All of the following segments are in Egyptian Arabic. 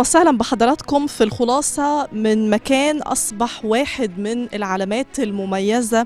وسهلا بحضراتكم في الخلاصة من مكان أصبح واحد من العلامات المميزة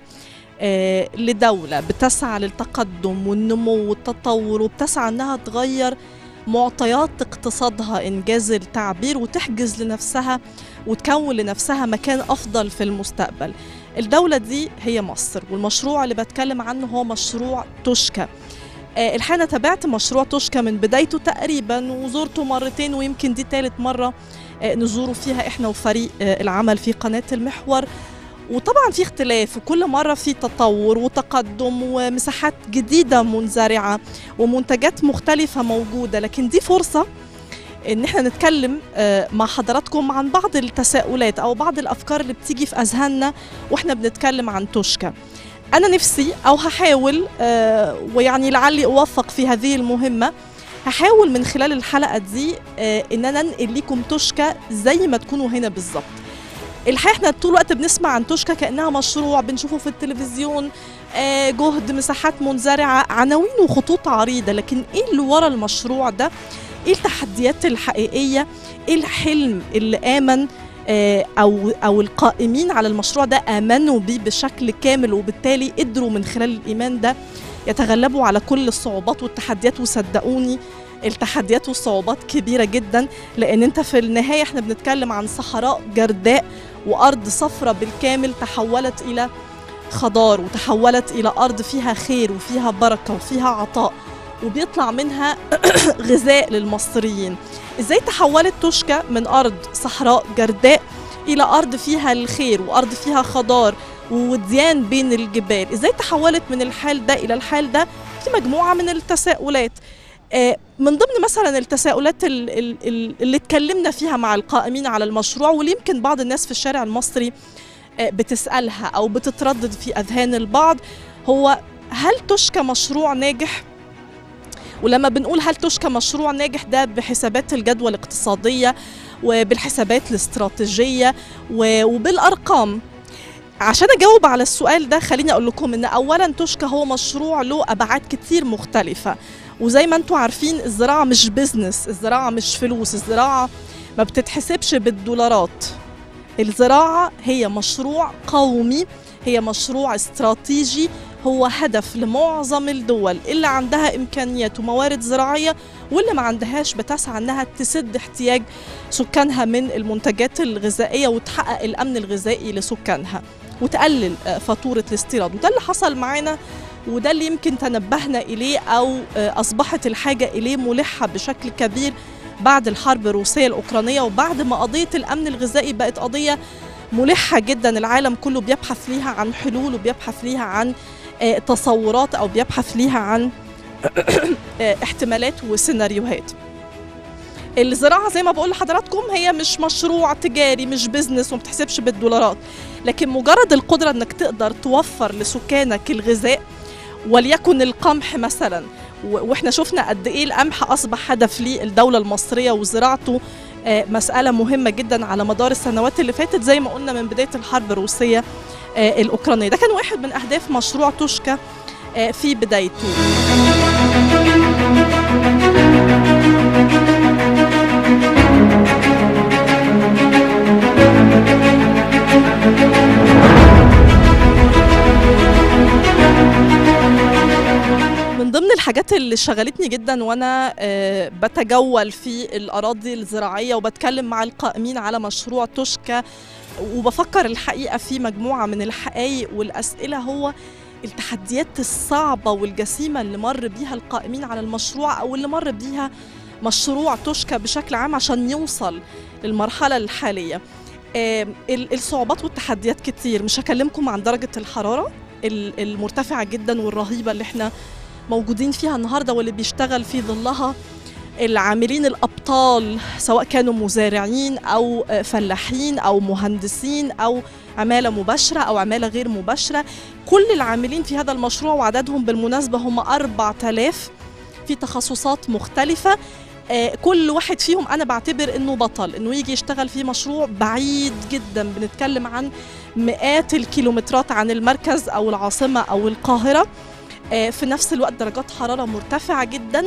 آه، لدولة بتسعى للتقدم والنمو والتطور وبتسعى أنها تغير معطيات اقتصادها إنجاز التعبير وتحجز لنفسها وتكون لنفسها مكان أفضل في المستقبل الدولة دي هي مصر والمشروع اللي بتكلم عنه هو مشروع توشكا آه، الحقيقة أنا تابعت مشروع توشكا من بدايته تقريبا وزورته مرتين ويمكن دي تالت مرة آه، نزوره فيها إحنا وفريق آه، العمل في قناة المحور وطبعا في اختلاف وكل مرة في تطور وتقدم ومساحات جديدة منزرعة ومنتجات مختلفة موجودة لكن دي فرصة ان احنا نتكلم آه، مع حضراتكم عن بعض التساؤلات او بعض الافكار اللي بتيجي في اذهاننا واحنا بنتكلم عن توشكا انا نفسي او هحاول آه، ويعني لعلي اوفق في هذه المهمه هحاول من خلال الحلقه دي آه، ان انا انقل لكم توشكا زي ما تكونوا هنا بالظبط الحقيقه احنا طول الوقت بنسمع عن توشكا كانها مشروع بنشوفه في التلفزيون آه، جهد مساحات منزرعه عناوين وخطوط عريضه لكن ايه اللي ورا المشروع ده ايه التحديات الحقيقيه ايه الحلم اللي امن آه، او او القائمين على المشروع ده امنوا بيه بشكل كامل وبالتالي قدروا من خلال الايمان ده يتغلبوا على كل الصعوبات والتحديات وصدقوني التحديات والصعوبات كبيره جدا لان انت في النهايه احنا بنتكلم عن صحراء جرداء وارض صفراء بالكامل تحولت الى خضار وتحولت الى ارض فيها خير وفيها بركه وفيها عطاء وبيطلع منها غذاء للمصريين ازاي تحولت توشكا من ارض صحراء جرداء الى ارض فيها الخير وارض فيها خضار ووديان بين الجبال ازاي تحولت من الحال ده الى الحال ده في مجموعه من التساؤلات آه، من ضمن مثلا التساؤلات ال- ال- ال- اللي اتكلمنا فيها مع القائمين على المشروع واللي يمكن بعض الناس في الشارع المصري آه، بتسألها أو بتتردد في أذهان البعض هو هل توشكا مشروع ناجح؟ ولما بنقول هل توشكا مشروع ناجح ده بحسابات الجدوى الاقتصادية وبالحسابات الاستراتيجية و- وبالأرقام عشان أجاوب على السؤال ده خليني أقول لكم إن أولا توشكا هو مشروع له أبعاد كتير مختلفة وزي ما انتم عارفين الزراعة مش بيزنس الزراعة مش فلوس الزراعة ما بتتحسبش بالدولارات الزراعة هي مشروع قومي هي مشروع استراتيجي هو هدف لمعظم الدول اللي عندها إمكانيات وموارد زراعية واللي ما عندهاش بتسعى أنها تسد احتياج سكانها من المنتجات الغذائية وتحقق الأمن الغذائي لسكانها وتقلل آه، فاتورة الاستيراد وده اللي حصل معانا وده اللي يمكن تنبهنا إليه أو آه، أصبحت الحاجة إليه ملحة بشكل كبير بعد الحرب الروسية الأوكرانية وبعد ما قضية الأمن الغذائي بقت قضية ملحة جدا العالم كله بيبحث ليها عن حلول وبيبحث ليها عن آه، تصورات أو بيبحث ليها عن آه، احتمالات وسيناريوهات الزراعة زي ما بقول لحضراتكم هي مش مشروع تجاري مش بيزنس وما بتحسبش بالدولارات لكن مجرد القدرة انك تقدر توفر لسكانك الغذاء وليكن القمح مثلا و- واحنا شفنا قد ايه القمح اصبح هدف للدوله المصريه وزراعته آه، مساله مهمه جدا على مدار السنوات اللي فاتت زي ما قلنا من بدايه الحرب الروسيه آه، الاوكرانيه ده كان واحد من اهداف مشروع توشكا آه، في بدايته من ضمن الحاجات اللي شغلتني جدا وانا آه، بتجول في الاراضي الزراعيه وبتكلم مع القائمين على مشروع توشكا وبفكر الحقيقه في مجموعه من الحقائق والاسئله هو التحديات الصعبه والجسيمه اللي مر بيها القائمين على المشروع او اللي مر بيها مشروع توشكا بشكل عام عشان يوصل للمرحله الحاليه آم، ال- الصعوبات والتحديات كتير مش هكلمكم عن درجه الحراره ال- المرتفعه جدا والرهيبه اللي احنا موجودين فيها النهارده واللي بيشتغل في ظلها العاملين الابطال سواء كانوا مزارعين او آه، فلاحين او مهندسين او عماله مباشره او عماله غير مباشره كل العاملين في هذا المشروع وعددهم بالمناسبه هم 4000 في تخصصات مختلفه آه، كل واحد فيهم انا بعتبر انه بطل انه يجي يشتغل في مشروع بعيد جدا بنتكلم عن مئات الكيلومترات عن المركز او العاصمه او القاهره آه، في نفس الوقت درجات حراره مرتفعه جدا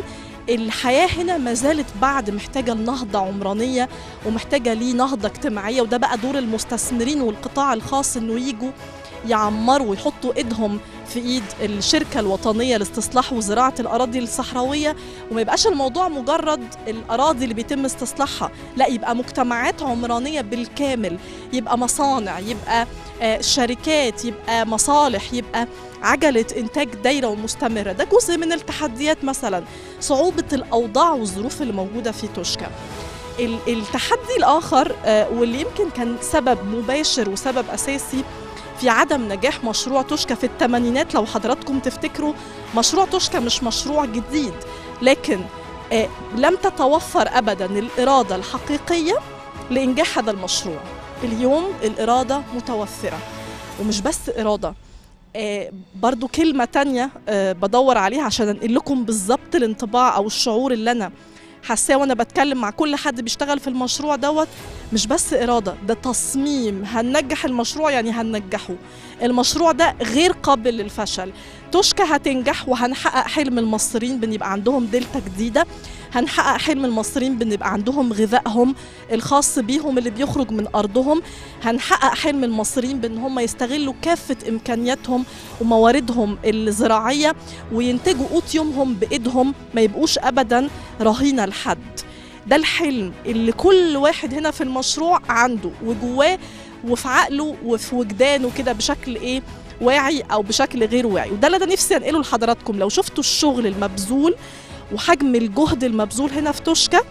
الحياة هنا ما زالت بعد محتاجة لنهضة عمرانية ومحتاجة ليه نهضة اجتماعية وده بقى دور المستثمرين والقطاع الخاص انه يجوا يعمروا ويحطوا ايدهم في ايد الشركة الوطنية لاستصلاح وزراعة الأراضي الصحراوية وما يبقاش الموضوع مجرد الأراضي اللي بيتم استصلاحها لا يبقى مجتمعات عمرانية بالكامل يبقى مصانع يبقى آه، شركات يبقى مصالح يبقى عجلة إنتاج دايرة ومستمرة ده جزء من التحديات مثلا صعوبة الأوضاع والظروف اللي موجودة في توشكا ال- التحدي الآخر آه، واللي يمكن كان سبب مباشر وسبب أساسي في عدم نجاح مشروع توشكا في الثمانينات لو حضراتكم تفتكروا مشروع توشكا مش مشروع جديد لكن آه، لم تتوفر أبدا الإرادة الحقيقية لإنجاح هذا المشروع اليوم الإرادة متوفرة ومش بس إرادة آه، برضو كلمة تانية آه، بدور عليها عشان أنقل لكم بالظبط الانطباع أو الشعور اللي أنا حاساه وأنا بتكلم مع كل حد بيشتغل في المشروع دوت مش بس إرادة ده تصميم هننجح المشروع يعني هننجحه المشروع ده غير قابل للفشل توشكا هتنجح وهنحقق حلم المصريين بان يبقى عندهم دلتا جديدة هنحقق حلم المصريين بان يبقى عندهم غذائهم الخاص بيهم اللي بيخرج من أرضهم هنحقق حلم المصريين بان هم يستغلوا كافة إمكانياتهم ومواردهم الزراعية وينتجوا قوت يومهم بإيدهم ما يبقوش أبدا رهينة لحد ده الحلم اللي كل واحد هنا في المشروع عنده وجواه وفي عقله وفي وجدانه كده بشكل ايه واعي او بشكل غير واعي وده اللي انا نفسي انقله لحضراتكم لو شفتوا الشغل المبذول وحجم الجهد المبذول هنا في توشكا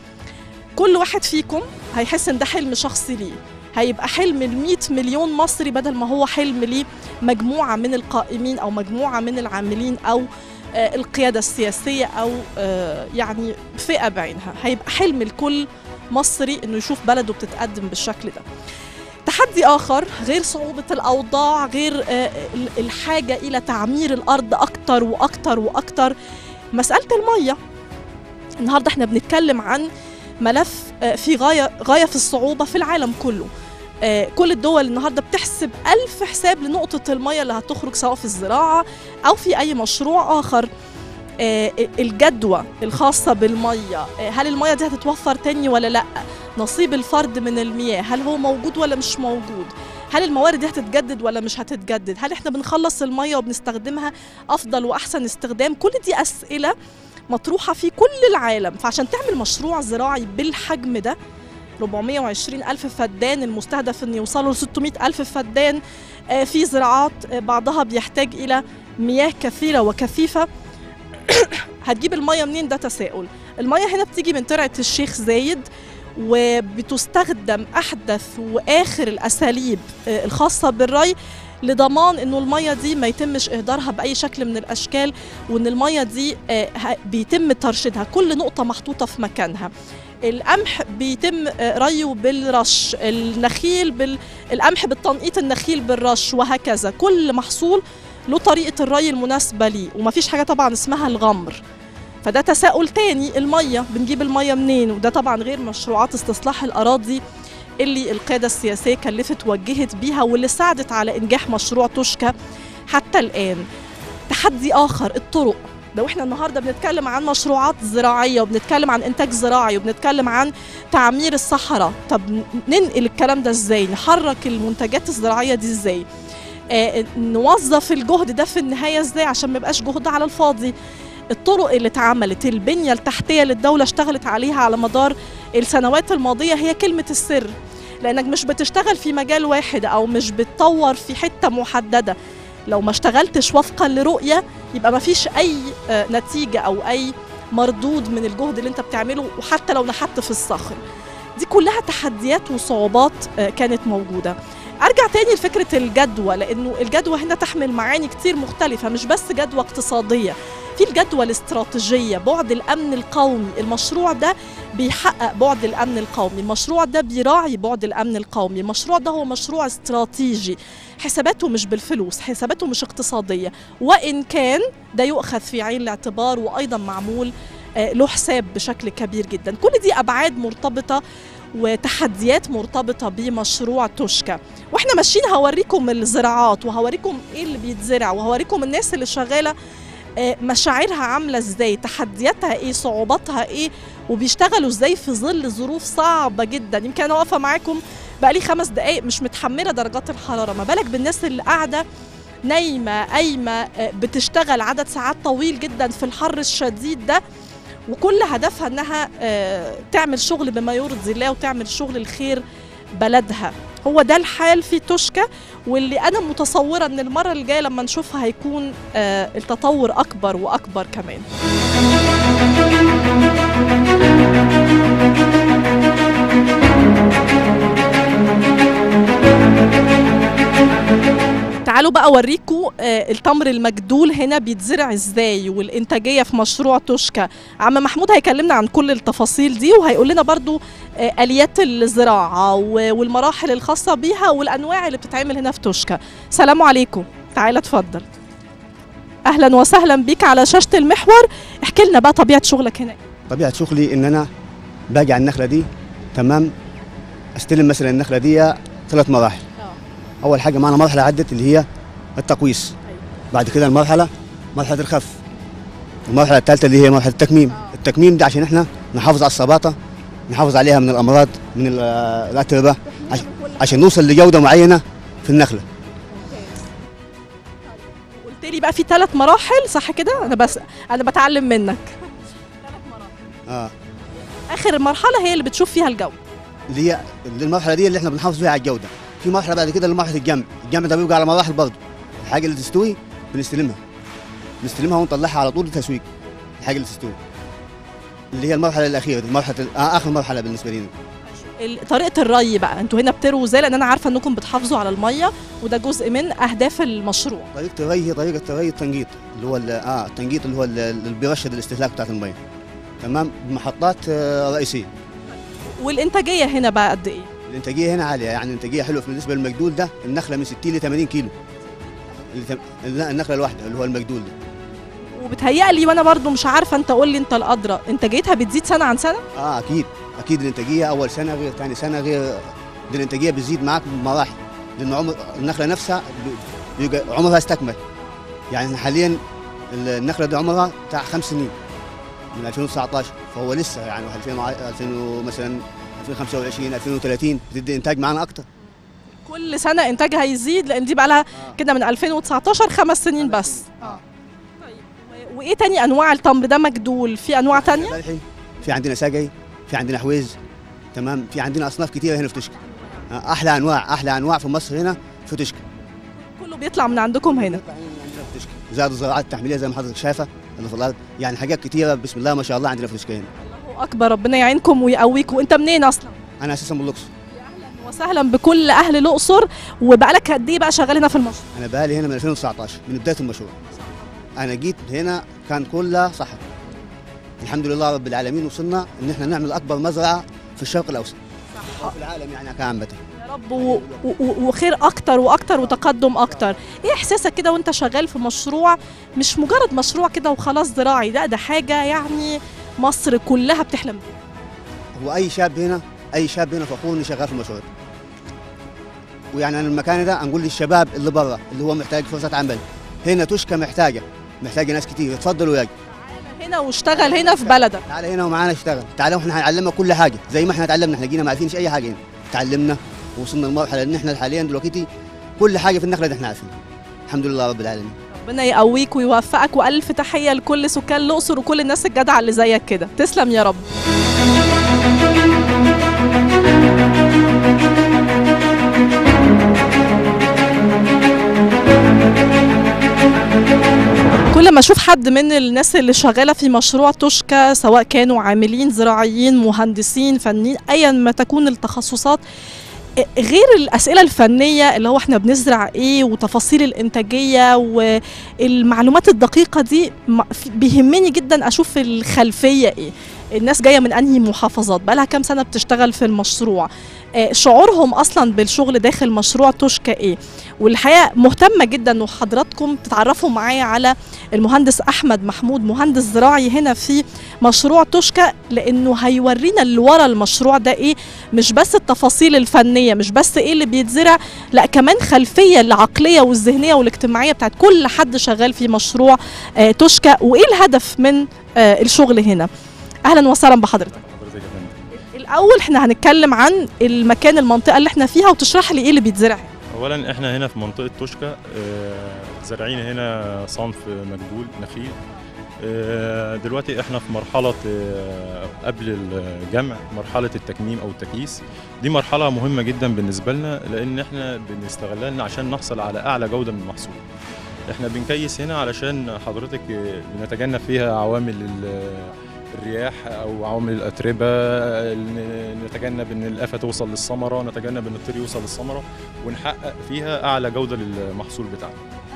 كل واحد فيكم هيحس ان ده حلم شخصي ليه هيبقى حلم ال 100 مليون مصري بدل ما هو حلم ليه مجموعه من القائمين او مجموعه من العاملين او آه، القياده السياسيه او آه، يعني فئه بعينها هيبقى حلم الكل مصري انه يشوف بلده بتتقدم بالشكل ده تحدي اخر غير صعوبه الاوضاع غير آه، ال- الحاجه الى تعمير الارض اكتر واكتر واكتر مساله الميه النهارده احنا بنتكلم عن ملف آه، في غايه غايه في الصعوبه في العالم كله آه، كل الدول النهارده بتحسب ألف حساب لنقطة المية اللي هتخرج سواء في الزراعة أو في أي مشروع آخر آه، الجدوى الخاصة بالمية آه، هل المية دي هتتوفر تاني ولا لأ نصيب الفرد من المياه هل هو موجود ولا مش موجود هل الموارد دي هتتجدد ولا مش هتتجدد هل احنا بنخلص المية وبنستخدمها أفضل وأحسن استخدام كل دي أسئلة مطروحة في كل العالم فعشان تعمل مشروع زراعي بالحجم ده 420 ألف فدان المستهدف أن يوصلوا ل 600 ألف فدان آه، في زراعات آه، بعضها بيحتاج إلى مياه كثيرة وكثيفة هتجيب المية منين ده تساؤل المية هنا بتيجي من ترعة الشيخ زايد وبتستخدم أحدث وآخر الأساليب آه، الخاصة بالري لضمان انه الميه دي ما يتمش اهدارها باي شكل من الاشكال وان الميه دي آه، ه- بيتم ترشيدها كل نقطه محطوطه في مكانها القمح بيتم آه، ريه بالرش النخيل بال... القمح بالتنقيط النخيل بالرش وهكذا كل محصول له طريقه الري المناسبه ليه ومفيش حاجه طبعا اسمها الغمر فده تساؤل تاني الميه بنجيب الميه منين وده طبعا غير مشروعات استصلاح الاراضي اللي القيادة السياسية كلفت وجهت بيها واللي ساعدت على إنجاح مشروع توشكا حتى الآن تحدي آخر الطرق لو احنا النهارده بنتكلم عن مشروعات زراعيه وبنتكلم عن انتاج زراعي وبنتكلم عن تعمير الصحراء طب ننقل الكلام ده ازاي نحرك المنتجات الزراعيه دي ازاي آه نوظف الجهد ده في النهايه ازاي عشان ما يبقاش جهد على الفاضي الطرق اللي اتعملت البنيه التحتيه اللي الدوله اشتغلت عليها على مدار السنوات الماضيه هي كلمه السر لانك مش بتشتغل في مجال واحد او مش بتطور في حته محدده لو ما اشتغلتش وفقا لرؤيه يبقى ما فيش اي آه، نتيجه او اي مردود من الجهد اللي انت بتعمله وحتى لو نحت في الصخر دي كلها تحديات وصعوبات آه، كانت موجوده ارجع تاني لفكره الجدوى لانه الجدوى هنا تحمل معاني كتير مختلفه مش بس جدوى اقتصاديه في الجدوى الاستراتيجيه بعد الامن القومي المشروع ده بيحقق بعد الامن القومي المشروع ده بيراعي بعد الامن القومي المشروع ده هو مشروع استراتيجي حساباته مش بالفلوس حساباته مش اقتصاديه وان كان ده يؤخذ في عين الاعتبار وايضا معمول آه، له حساب بشكل كبير جدا كل دي ابعاد مرتبطه وتحديات مرتبطه بمشروع توشكا واحنا ماشيين هوريكم الزراعات وهوريكم ايه اللي بيتزرع وهوريكم الناس اللي شغاله آه، مشاعرها عامله ازاي تحدياتها ايه صعوباتها ايه وبيشتغلوا ازاي في ظل ظروف صعبه جدا يمكن انا واقفه معاكم بقالي خمس دقايق مش متحمله درجات الحراره ما بالك بالناس اللي قاعده نايمه قايمه آه، بتشتغل عدد ساعات طويل جدا في الحر الشديد ده وكل هدفها انها آه، تعمل شغل بما يرضي الله وتعمل شغل الخير بلدها هو ده الحال في توشكا واللي انا متصوره ان المره الجايه لما نشوفها هيكون آه، التطور اكبر واكبر كمان تعالوا بقى اوريكم آه، التمر المجدول هنا بيتزرع ازاي والانتاجيه في مشروع توشكا عم محمود هيكلمنا عن كل التفاصيل دي وهيقول لنا برضو آه، اليات الزراعه و- والمراحل الخاصه بيها والانواع اللي بتتعمل هنا في توشكا سلام عليكم تعالى اتفضل اهلا وسهلا بيك على شاشه المحور احكي لنا بقى طبيعه شغلك هنا طبيعه شغلي ان انا باجي على النخله دي تمام استلم مثلا النخله دي ثلاث مراحل اول حاجه معنا مرحله عدت اللي هي التقويس بعد كده المرحله مرحله الخف المرحله الثالثه اللي هي مرحله التكميم التكميم ده عشان احنا نحافظ على الصباطه نحافظ عليها من الامراض من ال- الاتربه عش- عشان نوصل لجوده معينه في النخله قلت لي بقى في ثلاث مراحل صح كده انا بس انا بتعلم منك اه اخر مرحله هي اللي بتشوف فيها الجو اللي هي اللي المرحله دي اللي احنا بنحافظ فيها على الجوده في مرحله بعد كده اللي مرحله الجمع الجمع ده بيبقى على مراحل برضه الحاجه اللي تستوي بنستلمها نستلمها ونطلعها على طول للتسويق الحاجه اللي تستوي اللي هي المرحله الاخيره دي مرحله ال- آه اخر مرحله بالنسبه لنا ال- طريقه الري بقى انتوا هنا بترووا ازاي لان انا عارفه انكم بتحافظوا على الميه وده جزء من اهداف المشروع طريقه الري هي طريقه الري التنقيط اللي هو ال- اه التنقيط اللي هو ال- اللي بيرشد الاستهلاك بتاعت الميه تمام بمحطات آه رئيسيه والانتاجيه هنا بقى قد ايه الانتاجيه هنا عاليه يعني انتاجيه حلوه بالنسبه للمجدول ده النخله من 60 ل 80 كيلو اللي تم- لا، النخله الواحده اللي هو المجدول ده وبتهيألي وانا برضو مش عارفه انت قول لي انت الادرى انتاجيتها بتزيد سنه عن سنه اه اكيد اكيد الانتاجيه اول سنه غير ثاني سنه غير دي الانتاجيه بتزيد معاك بمراحل لان عمر النخله نفسها بي- بيبقى عمرها استكمل يعني إحنا حاليا النخله دي عمرها بتاع خمس سنين من 2019 فهو لسه يعني 2000 2000 مثلا 2025 2030 بتدي انتاج معانا اكتر كل سنه انتاجها يزيد لان دي بقى لها كده من 2019 خمس سنين بس آه. طيب و- وايه تاني انواع التمر ده مجدول في انواع تانية بلحي في عندنا ساقي في عندنا حويز تمام في عندنا اصناف كثيره هنا في تشكى آه، احلى انواع احلى انواع في مصر هنا في تشكى كله بيطلع من عندكم هنا عندنا في تشكى زائد الزراعات التحميليه زي ما حضرتك شايفه اللي في الارض يعني حاجات كثيره بسم الله ما شاء الله عندنا في تشكى هنا الله اكبر ربنا يعينكم ويقويكم انت منين اصلا انا اساسا من الاقصر اهلا وسهلا بكل اهل الاقصر وبقالك قد ايه بقى شغال هنا في المشروع انا بقالي هنا من 2019 من بدايه المشروع انا جيت هنا كان كلها صحراء الحمد لله رب العالمين وصلنا ان احنا نعمل اكبر مزرعه في الشرق الاوسط صح في العالم يعني كعامه يا رب و- و- وخير اكتر واكتر وتقدم اكتر ايه احساسك كده وانت شغال في مشروع مش مجرد مشروع كده وخلاص زراعي لا ده حاجه يعني مصر كلها بتحلم بيها هو اي شاب هنا اي شاب هنا فخور انه شغال في المشروع ويعني انا المكان ده نقول للشباب اللي برا اللي هو محتاج فرصه عمل هنا تشكى محتاجه محتاجه ناس كتير اتفضلوا يا هنا واشتغل هنا في بلدك تعال هنا ومعانا اشتغل تعال واحنا هنعلمك كل حاجه زي ما احنا اتعلمنا احنا جينا ما عارفينش اي حاجه هنا تعلمنا ووصلنا لمرحله ان احنا حاليا دلوقتي كل حاجه في النخله دي احنا عارفينها الحمد لله رب العالمين ربنا يقويك ويوفقك والف تحيه لكل سكان الاقصر وكل الناس الجدعه اللي زيك كده تسلم يا رب كل ما اشوف حد من الناس اللي شغاله في مشروع توشكا سواء كانوا عاملين زراعيين مهندسين فنيين ايا ما تكون التخصصات غير الاسئله الفنيه اللي هو احنا بنزرع ايه وتفاصيل الانتاجيه والمعلومات الدقيقه دي م- في- بيهمني جدا اشوف الخلفيه ايه الناس جايه من انهي محافظات بقى لها كام سنه بتشتغل في المشروع آه، شعورهم اصلا بالشغل داخل مشروع توشكا ايه والحقيقه مهتمه جدا وحضراتكم تتعرفوا معايا على المهندس احمد محمود مهندس زراعي هنا في مشروع توشكا لانه هيورينا اللي ورا المشروع ده ايه مش بس التفاصيل الفنيه مش بس ايه اللي بيتزرع لا كمان خلفيه العقليه والذهنيه والاجتماعيه بتاعت كل حد شغال في مشروع آه، توشكا وايه الهدف من آه، الشغل هنا اهلا وسهلا بحضرتك حضرتك يا فندم الاول احنا هنتكلم عن المكان المنطقه اللي احنا فيها وتشرح لي ايه اللي بيتزرع هنا. اولا احنا هنا في منطقه توشكا آه، زارعين هنا صنف مجدول نخيل آه، دلوقتي احنا في مرحله آه، قبل الجمع مرحله التكميم او التكييس دي مرحله مهمه جدا بالنسبه لنا لان احنا بنستغلها لنا عشان نحصل على اعلى جوده من المحصول احنا بنكيس هنا علشان حضرتك آه، بنتجنب فيها عوامل ال- الرياح او عوامل الاتربه ن- نتجنب ان الافه توصل للثمره نتجنب ان الطير يوصل للثمره ونحقق فيها اعلى جوده للمحصول بتاعنا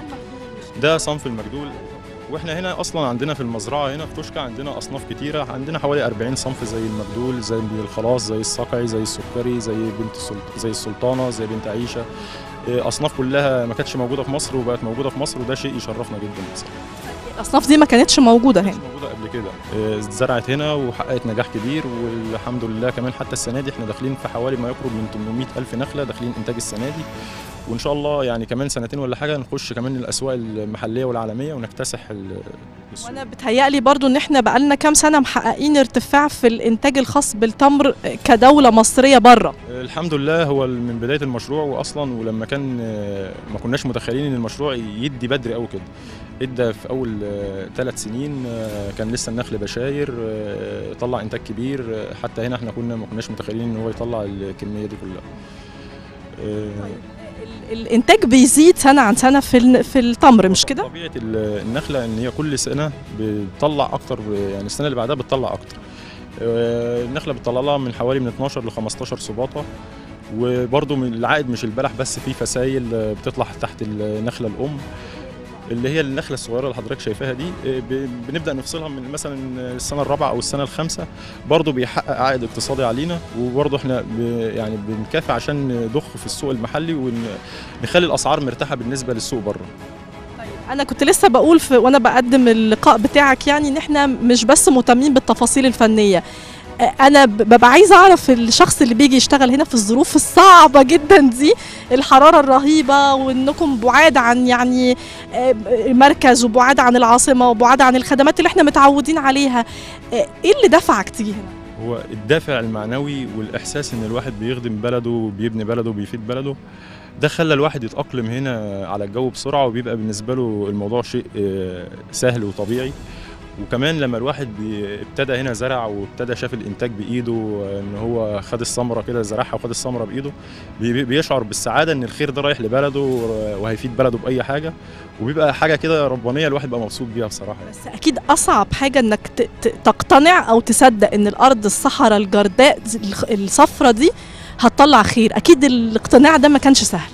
ده صنف المجدول واحنا هنا اصلا عندنا في المزرعه هنا في توشكا عندنا اصناف كتيره عندنا حوالي 40 صنف زي المجدول زي الخلاص زي الصقعي زي السكري زي بنت السلط... زي السلطانه زي بنت عيشه إيه، اصناف كلها ما كانتش موجوده في مصر وبقت موجوده في مصر وده شيء يشرفنا جدا بصراحه الاصناف دي ما كانتش موجوده مش هنا موجوده قبل كده إيه، اتزرعت هنا وحققت نجاح كبير والحمد لله كمان حتى السنه دي احنا داخلين في حوالي ما يقرب من 800 الف نخله داخلين انتاج السنه دي وان شاء الله يعني كمان سنتين ولا حاجه نخش كمان الاسواق المحليه والعالميه ونكتسح ال- السوق. وانا بتهيألي برضو ان احنا بقالنا كام سنه محققين ارتفاع في الانتاج الخاص بالتمر كدوله مصريه بره الحمد لله هو من بدايه المشروع واصلا ولما كان آه، ما كناش متخيلين ان المشروع يدي بدري قوي كده ادى في اول ثلاث سنين آه، كان لسه النخل بشاير آه، طلع انتاج كبير آه، حتى هنا احنا كنا ما كناش متخيلين ان هو يطلع الكميه دي كلها آه، ال- الانتاج بيزيد سنه عن سنه في الن- في التمر مش كده طبيعه ال- النخله ان هي كل سنه بتطلع اكتر يعني السنه اللي بعدها بتطلع اكتر آه، النخله بتطلع لها من حوالي من 12 ل 15 سباطه وبرضه من العائد مش البلح بس في فسايل آه، بتطلع تحت النخله الام اللي هي النخله الصغيره اللي حضرتك شايفاها دي آه، ب- بنبدا نفصلها من مثلا السنه الرابعه او السنه الخامسه برضه بيحقق عائد اقتصادي علينا وبرضه احنا ب- يعني بنكافح عشان نضخ في السوق المحلي ونخلي الاسعار مرتاحه بالنسبه للسوق بره انا كنت لسه بقول في وانا بقدم اللقاء بتاعك يعني ان احنا مش بس مهتمين بالتفاصيل الفنيه آه، انا ب- ببقى عايزه اعرف الشخص اللي بيجي يشتغل هنا في الظروف الصعبه جدا دي الحراره الرهيبه وانكم بعاد عن يعني آه، مركز وبعاد عن العاصمه وبعاد عن الخدمات اللي احنا متعودين عليها آه، ايه اللي دفعك تيجي هنا هو الدافع المعنوي والاحساس ان الواحد بيخدم بلده وبيبني بلده وبيفيد بلده ده خلى الواحد يتاقلم هنا على الجو بسرعه وبيبقى بالنسبه له الموضوع شيء آه، سهل وطبيعي وكمان لما الواحد بي- ابتدى هنا زرع وابتدى شاف الانتاج بايده آه، ان هو خد الثمره كده زرعها وخد الثمره بايده بي- بي- بيشعر بالسعاده ان الخير ده رايح لبلده وهيفيد بلده باي حاجه وبيبقى حاجه كده ربانيه الواحد بقى مبسوط بيها بصراحه يعني. بس اكيد اصعب حاجه انك ت- ت- تقتنع او تصدق ان الارض الصحراء الجرداء دي- الخ- الصفرة دي هتطلع خير اكيد الاقتناع ده ما كانش سهل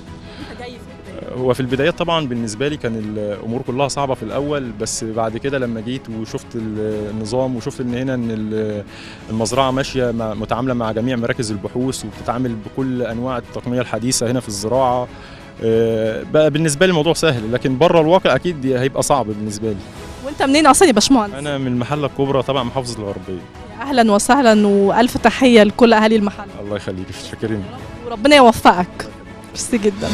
هو في البدايات طبعا بالنسبه لي كان الامور كلها صعبه في الاول بس بعد كده لما جيت وشفت ال- النظام وشفت ان هنا ان ال- المزرعه ماشيه مع متعامله مع جميع مراكز البحوث وبتتعامل بكل انواع التقنيه الحديثه هنا في الزراعه آه، بقى بالنسبه لي الموضوع سهل لكن بره الواقع اكيد هيبقى صعب بالنسبه لي وانت منين اصلا يا باشمهندس انا من المحله الكبرى تبع محافظه الغربيه اهلا وسهلا والف تحيه لكل اهالي المحل الله يخليك شاكرين وربنا يوفقك ميرسي جدا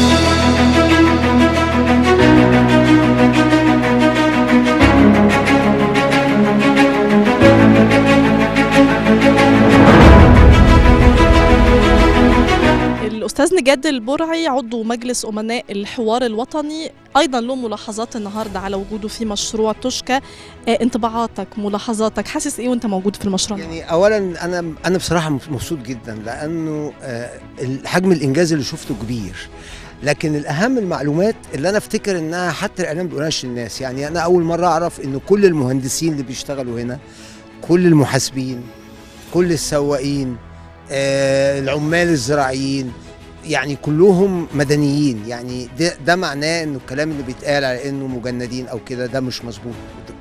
الاستاذ نجاد البرعي عضو مجلس امناء الحوار الوطني ايضا له ملاحظات النهارده على وجوده في مشروع توشكا آه، انطباعاتك ملاحظاتك حاسس ايه وانت موجود في المشروع يعني اولا انا انا بصراحه مبسوط جدا لانه آه، حجم الانجاز اللي شفته كبير لكن الاهم المعلومات اللي انا افتكر انها حتى الاعلام بيقولهاش للناس يعني انا اول مره اعرف ان كل المهندسين اللي بيشتغلوا هنا كل المحاسبين كل السواقين آه، العمال الزراعيين يعني كلهم مدنيين يعني ده, ده معناه انه الكلام اللي بيتقال على انه مجندين او كده ده مش مظبوط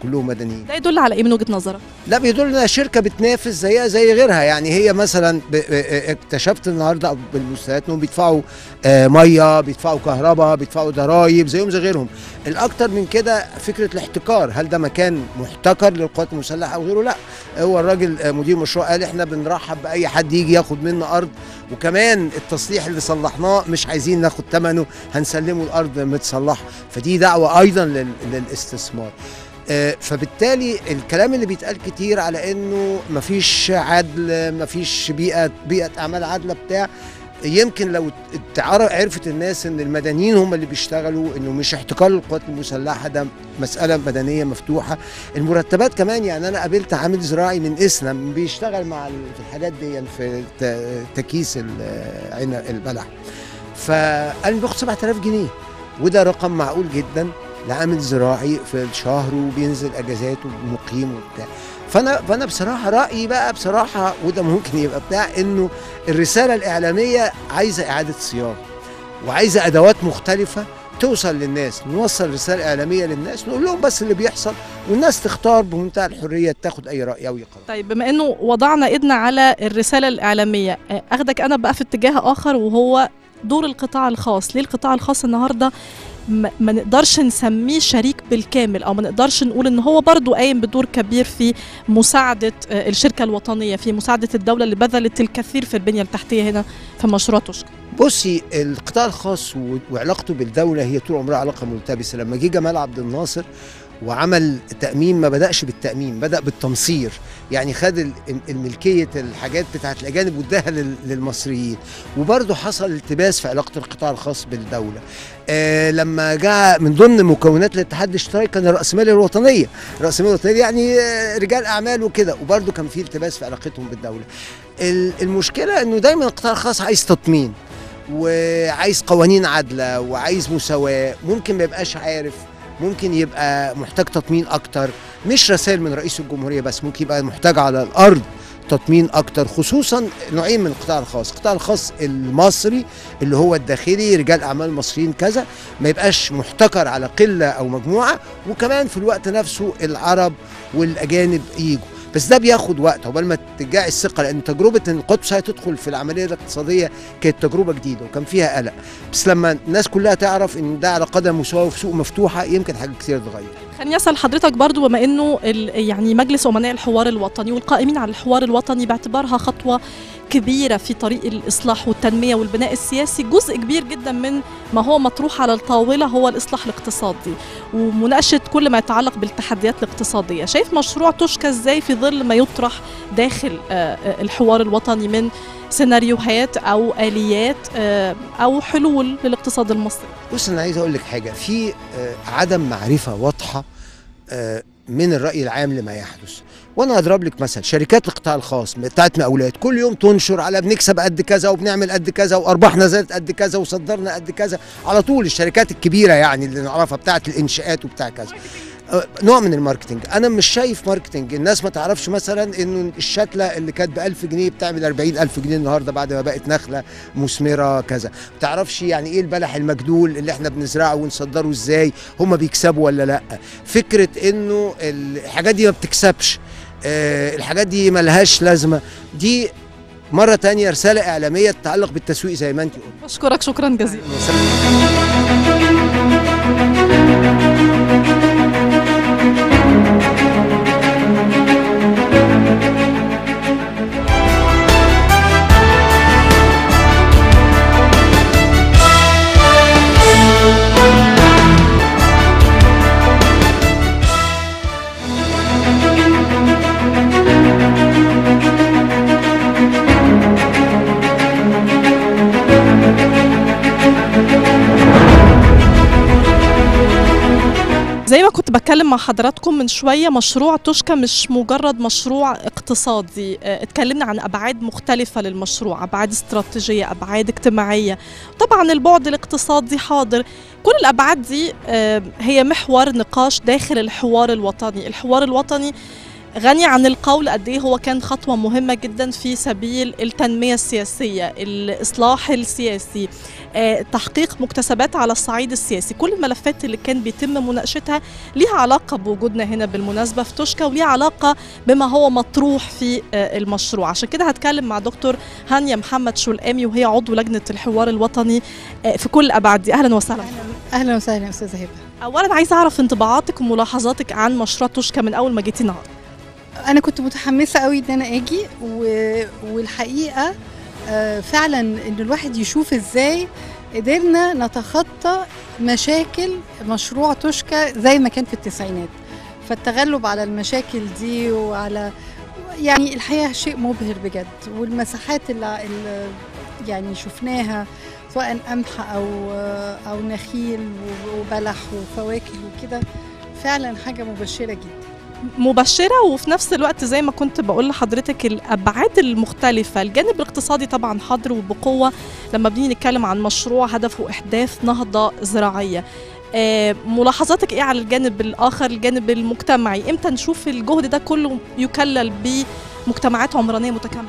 كلهم مدنيين ده يدل على ايه من وجهه نظرك لا بيدل انها شركه بتنافس زيها زي غيرها يعني هي مثلا ب- ب- اكتشفت النهارده بالمستشفيات انهم بيدفعوا آه، ميه بيدفعوا كهرباء بيدفعوا ضرايب زيهم زي غيرهم الاكتر من كده فكره الاحتكار هل ده مكان محتكر للقوات المسلحه او غيره لا هو الراجل آه، مدير مشروع قال احنا بنرحب باي حد يجي ياخد منا ارض وكمان التصليح اللي صلحناه مش عايزين ناخد ثمنه هنسلمه الارض متصلحه فدي دعوه ايضا لل- للاستثمار آه، فبالتالي الكلام اللي بيتقال كتير على انه مفيش عدل مفيش بيئه بيئه اعمال عادله بتاع يمكن لو اتعرف عرفت الناس ان المدنيين هم اللي بيشتغلوا انه مش احتكار للقوات المسلحه ده مساله مدنيه مفتوحه المرتبات كمان يعني انا قابلت عامل زراعي من اسلم بيشتغل مع ال- في الحاجات دي في ت- تكييس ال- عين البلح فقال لي باخد 7000 جنيه وده رقم معقول جدا لعامل زراعي في الشهر وبينزل اجازاته ومقيم وبتاع فانا فانا بصراحه رايي بقى بصراحه وده ممكن يبقى بتاع انه الرساله الاعلاميه عايزه اعاده صياغه وعايزه ادوات مختلفه توصل للناس نوصل رساله اعلاميه للناس نقول لهم بس اللي بيحصل والناس تختار بمنتهى الحريه تاخد اي راي او قرار طيب بما انه وضعنا ايدنا على الرساله الاعلاميه آه، اخدك انا بقى في اتجاه اخر وهو دور القطاع الخاص ليه القطاع الخاص النهارده ما ما نقدرش نسميه شريك بالكامل او ما نقدرش نقول ان هو برضو قايم بدور كبير في مساعده آه، الشركه الوطنيه في مساعده الدوله اللي بذلت الكثير في البنيه التحتيه هنا في مشروع توشكا بصي القطاع الخاص و- وعلاقته بالدولة هي طول عمرها علاقة ملتبسة لما جه جمال عبد الناصر وعمل تأمين ما بدأش بالتأمين بدأ بالتمصير يعني خد ال- الملكية الحاجات بتاعت الأجانب واداها لل- للمصريين وبرضه حصل التباس في علاقة القطاع الخاص بالدولة آه لما جاء من ضمن مكونات الاتحاد الاشتراكي كان الرأسمالية الوطنية الرأسمالية الوطنية يعني آه، رجال أعمال وكده وبرضه كان في التباس في علاقتهم بالدولة ال- المشكلة إنه دايما القطاع الخاص عايز تطمين وعايز قوانين عادله وعايز مساواه ممكن ما يبقاش عارف ممكن يبقى محتاج تطمين اكتر مش رسائل من رئيس الجمهوريه بس ممكن يبقى محتاج على الارض تطمين اكتر خصوصا نوعين من القطاع الخاص القطاع الخاص المصري اللي هو الداخلي رجال اعمال مصريين كذا ما يبقاش محتكر على قله او مجموعه وكمان في الوقت نفسه العرب والاجانب يجوا بس ده بياخد وقت عقبال ما ترجعي الثقه لان تجربه ان القدس هتدخل في العمليه الاقتصاديه كانت تجربه جديده وكان فيها قلق بس لما الناس كلها تعرف ان ده على قدم مساواه وفي سوق مفتوحه يمكن حاجات كتير تتغير خليني اسال حضرتك برضو بما انه ال- يعني مجلس امناء الحوار الوطني والقائمين على الحوار الوطني باعتبارها خطوه كبيره في طريق الاصلاح والتنميه والبناء السياسي جزء كبير جدا من ما هو مطروح على الطاوله هو الاصلاح الاقتصادي ومناقشه كل ما يتعلق بالتحديات الاقتصاديه شايف مشروع توشكا ازاي في ظل ما يطرح داخل آه، آه، الحوار الوطني من سيناريوهات او اليات آه، او حلول للاقتصاد المصري بص انا عايز اقول لك حاجه في آه، عدم معرفه واضحه آه، من الراي العام لما يحدث وانا اضرب لك مثل شركات القطاع الخاص بتاعت مقاولات كل يوم تنشر على بنكسب قد كذا وبنعمل قد كذا وارباحنا زادت قد كذا وصدرنا قد كذا على طول الشركات الكبيره يعني اللي نعرفها بتاعت الانشاءات وبتاع كذا آه، نوع من الماركتنج انا مش شايف ماركتنج الناس ما تعرفش مثلا انه الشتله اللي كانت ب 1000 جنيه بتعمل 40000 جنيه النهارده بعد ما بقت نخله مثمره كذا ما تعرفش يعني ايه البلح المجدول اللي احنا بنزرعه ونصدره ازاي هم بيكسبوا ولا لا فكره انه الحاجات دي ما بتكسبش آه، الحاجات دي ملهاش لازمه دي مره تانية رساله اعلاميه تتعلق بالتسويق زي ما انت قلت بشكرك شكرا جزيلا زي ما كنت بتكلم مع حضراتكم من شوية مشروع توشكا مش مجرد مشروع اقتصادي اه، اتكلمنا عن أبعاد مختلفة للمشروع أبعاد استراتيجية أبعاد اجتماعية طبعا البعد الاقتصادي حاضر كل الأبعاد دي اه، هي محور نقاش داخل الحوار الوطني الحوار الوطني غني عن القول قد ايه هو كان خطوه مهمه جدا في سبيل التنميه السياسيه الاصلاح السياسي آه، تحقيق مكتسبات على الصعيد السياسي كل الملفات اللي كان بيتم مناقشتها ليها علاقه بوجودنا هنا بالمناسبه في توشكا وليها علاقه بما هو مطروح في آه، المشروع عشان كده هتكلم مع دكتور هانيا محمد شلقامي وهي عضو لجنه الحوار الوطني آه، في كل ابعاد دي اهلا وسهلا اهلا وسهلا يا استاذه هبه اولا عايزه اعرف انطباعاتك وملاحظاتك عن مشروع توشكا من اول ما جيتي النهارده انا كنت متحمسه قوي ان انا اجي و... والحقيقه آه، فعلا ان الواحد يشوف ازاي قدرنا نتخطى مشاكل مشروع توشكا زي ما كان في التسعينات فالتغلب على المشاكل دي وعلى يعني الحقيقه شيء مبهر بجد والمساحات اللي, اللي يعني شفناها سواء قمح او او نخيل وبلح وفواكه وكده فعلا حاجه مبشره جدا مبشره وفي نفس الوقت زي ما كنت بقول لحضرتك الابعاد المختلفه الجانب الاقتصادي طبعا حاضر وبقوه لما بنيجي نتكلم عن مشروع هدفه احداث نهضه زراعيه آه، ملاحظاتك ايه على الجانب الاخر الجانب المجتمعي امتى نشوف الجهد ده كله يكلل بمجتمعات عمرانيه متكامله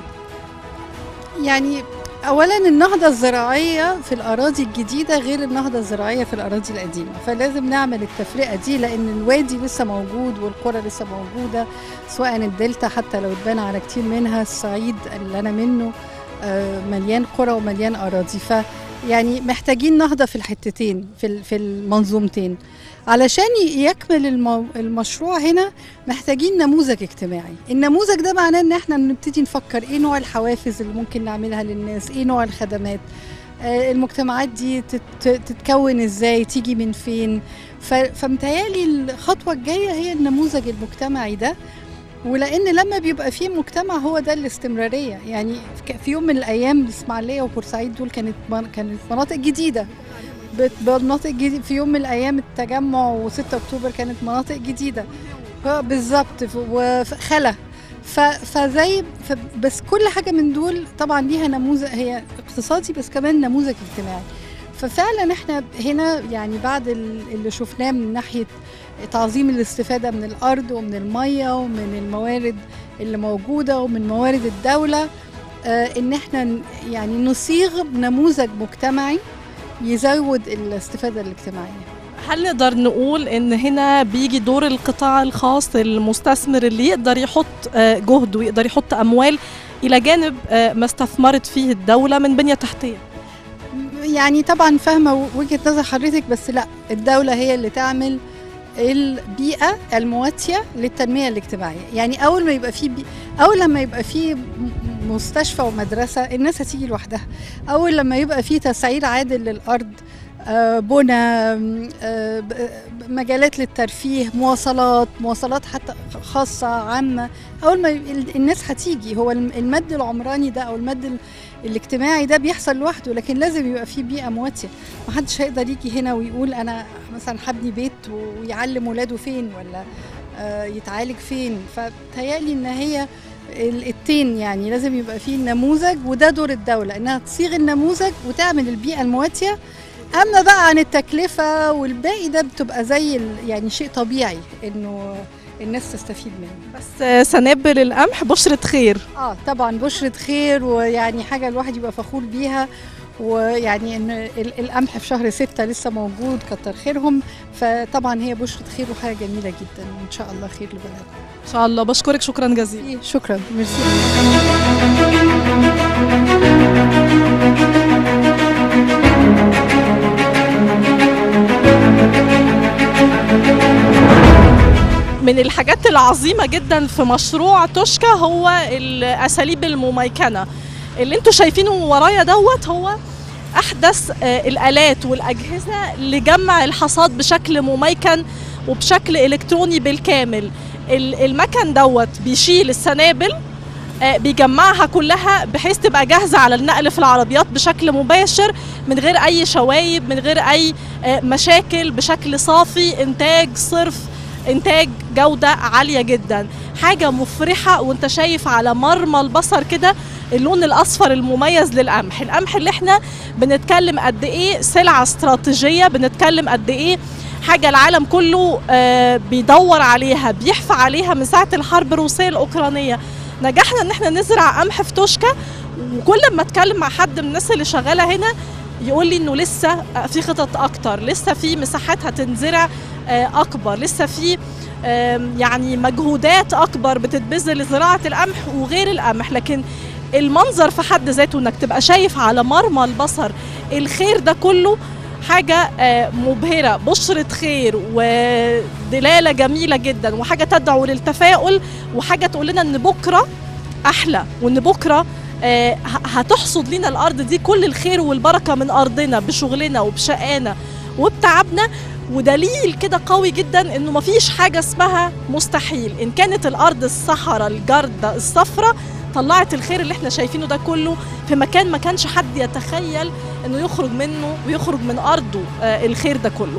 يعني اولا النهضه الزراعيه في الاراضي الجديده غير النهضه الزراعيه في الاراضي القديمه فلازم نعمل التفرقه دي لان الوادي لسه موجود والقرى لسه موجوده سواء الدلتا حتى لو اتبنى على كتير منها الصعيد اللي انا منه آه، مليان قرى ومليان اراضي ف يعني محتاجين نهضه في الحتتين في في المنظومتين علشان يكمل المو... المشروع هنا محتاجين نموذج اجتماعي النموذج ده معناه ان احنا نبتدي نفكر ايه نوع الحوافز اللي ممكن نعملها للناس ايه نوع الخدمات آه المجتمعات دي تت... تتكون ازاي تيجي من فين ف... فمتهيألي الخطوة الجاية هي النموذج المجتمعي ده ولان لما بيبقى فيه مجتمع هو ده الاستمراريه يعني في يوم من الايام الاسماعيليه وبورسعيد دول كانت كانت مناطق جديده مناطق جديدة في يوم من الايام التجمع و6 اكتوبر كانت مناطق جديده بالظبط وخلا فزي بس كل حاجه من دول طبعا ليها نموذج هي اقتصادي بس كمان نموذج اجتماعي ففعلا احنا هنا يعني بعد اللي شفناه من ناحيه تعظيم الاستفاده من الارض ومن الميه ومن الموارد اللي موجوده ومن موارد الدوله آه ان احنا يعني نصيغ نموذج مجتمعي يزود الاستفاده الاجتماعيه هل نقدر نقول ان هنا بيجي دور القطاع الخاص المستثمر اللي يقدر يحط جهد ويقدر يحط اموال الى جانب ما استثمرت فيه الدوله من بنيه تحتيه يعني طبعا فاهمه وجهه نظر حضرتك بس لا الدوله هي اللي تعمل البيئه المواتيه للتنميه الاجتماعيه يعني اول ما يبقى في بي... اول لما يبقى في مستشفى ومدرسه الناس هتيجي لوحدها اول لما يبقى في تسعير عادل للارض بنى مجالات للترفيه مواصلات مواصلات حتى خاصة عامة أول ما الناس هتيجي هو المد العمراني ده أو المد الاجتماعي ده بيحصل لوحده لكن لازم يبقى فيه بيئة مواتية محدش هيقدر يجي هنا ويقول أنا مثلا هبني بيت ويعلم ولاده فين ولا يتعالج فين فتهيألي إن هي الاتين يعني لازم يبقى فيه نموذج وده دور الدولة إنها تصيغ النموذج وتعمل البيئة المواتية اما بقى عن التكلفه والباقي ده بتبقى زي يعني شيء طبيعي انه الناس تستفيد منه بس سنابل القمح بشرة خير اه طبعا بشرة خير ويعني حاجة الواحد يبقى فخور بيها ويعني ان القمح في شهر ستة لسه موجود كتر خيرهم فطبعا هي بشرة خير وحاجة جميلة جدا وان شاء الله خير لبلدنا ان شاء الله بشكرك شكرا جزيلا شكرا ميرسي من الحاجات العظيمة جدا في مشروع توشكا هو الأساليب المميكنة اللي انتوا شايفينه ورايا دوت هو أحدث الآلات والأجهزة لجمع الحصاد بشكل مميكن وبشكل إلكتروني بالكامل المكن دوت بيشيل السنابل بيجمعها كلها بحيث تبقى جاهزة على النقل في العربيات بشكل مباشر من غير أي شوايب من غير أي مشاكل بشكل صافي إنتاج صرف انتاج جوده عاليه جدا حاجه مفرحه وانت شايف على مرمى البصر كده اللون الاصفر المميز للقمح القمح اللي احنا بنتكلم قد ايه سلعه استراتيجيه بنتكلم قد ايه حاجه العالم كله آه، بيدور عليها بيحفى عليها من ساعه الحرب الروسيه الاوكرانيه نجحنا ان احنا نزرع قمح في توشكا وكل ما اتكلم مع حد من الناس اللي شغاله هنا يقول لي انه لسه في خطط اكتر لسه في مساحات هتنزرع آه، اكبر لسه في آم، يعني مجهودات اكبر بتتبذل لزراعه القمح وغير القمح لكن المنظر في حد ذاته انك تبقى شايف على مرمى البصر الخير ده كله حاجة آه، مبهرة بشرة خير ودلالة جميلة جدا وحاجة تدعو للتفاؤل وحاجة تقول لنا ان بكرة احلى وان بكرة آه، ه- هتحصد لنا الارض دي كل الخير والبركة من ارضنا بشغلنا وبشقانا وبتعبنا ودليل كده قوي جدا انه مفيش حاجة اسمها مستحيل ان كانت الارض الصحراء الجردة الصفراء طلعت الخير اللي احنا شايفينه ده كله في مكان ما كانش حد يتخيل انه يخرج منه ويخرج من ارضه آه، الخير ده كله